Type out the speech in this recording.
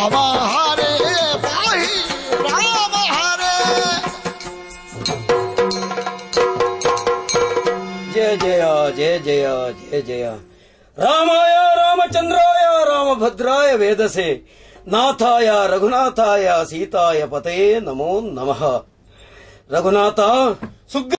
ರಾಮ ಹರೇ ಪಾಹಿ ರಾಮ ಹರೇ ಜಯ ಜಯ ಜಯ ಜಯ ಜಯ ಜಯ ರಾಮಾಯ ರಾಮಚಂದ್ರಾಯ ರಾಮಭದ್ರಾಯ ವೇದಸೆ ನಾಥಾಯ ರಘುನಾಥಾಯ ಸೀತಾಯ ಪತೇ ನಮೋ ನಮಃ ರಘುನಾಥ ಸುಗ್ರೀ